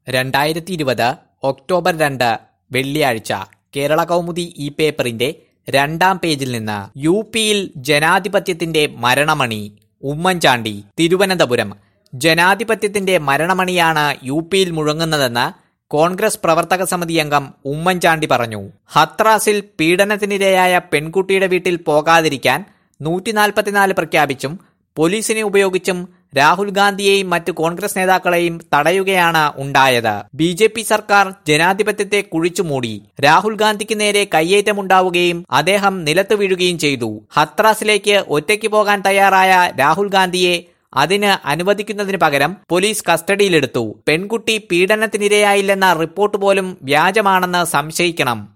രണ്ടായിരത്തി ഇരുപത് ഒക്ടോബർ രണ്ട് വെള്ളിയാഴ്ച കേരള കൗമുദി ഈ പേപ്പറിന്റെ രണ്ടാം പേജിൽ നിന്ന് യു പിയിൽ ജനാധിപത്യത്തിന്റെ മരണമണി ഉമ്മൻചാണ്ടി തിരുവനന്തപുരം ജനാധിപത്യത്തിന്റെ മരണമണിയാണ് യു പിയിൽ മുഴങ്ങുന്നതെന്ന് കോൺഗ്രസ് പ്രവർത്തക സമിതി അംഗം ഉമ്മൻചാണ്ടി പറഞ്ഞു ഹത്രാസിൽ പീഡനത്തിനിരയായ പെൺകുട്ടിയുടെ വീട്ടിൽ പോകാതിരിക്കാൻ നൂറ്റിനാൽപ്പത്തിനാല് പ്രഖ്യാപിച്ചും പോലീസിനെ ഉപയോഗിച്ചും രാഹുൽ ഗാന്ധിയെയും മറ്റ് കോൺഗ്രസ് നേതാക്കളെയും തടയുകയാണ് ഉണ്ടായത് ബി ജെ പി സർക്കാർ ജനാധിപത്യത്തെ കുഴിച്ചുമൂടി രാഹുൽ ഗാന്ധിക്ക് നേരെ കയ്യേറ്റമുണ്ടാവുകയും അദ്ദേഹം നിലത്ത് വീഴുകയും ചെയ്തു ഹത്രാസിലേക്ക് ഒറ്റയ്ക്ക് പോകാൻ തയ്യാറായ രാഹുൽ ഗാന്ധിയെ അതിന് അനുവദിക്കുന്നതിന് പകരം പോലീസ് കസ്റ്റഡിയിലെടുത്തു പെൺകുട്ടി പീഡനത്തിനിരയായില്ലെന്ന റിപ്പോർട്ട് പോലും വ്യാജമാണെന്ന് സംശയിക്കണം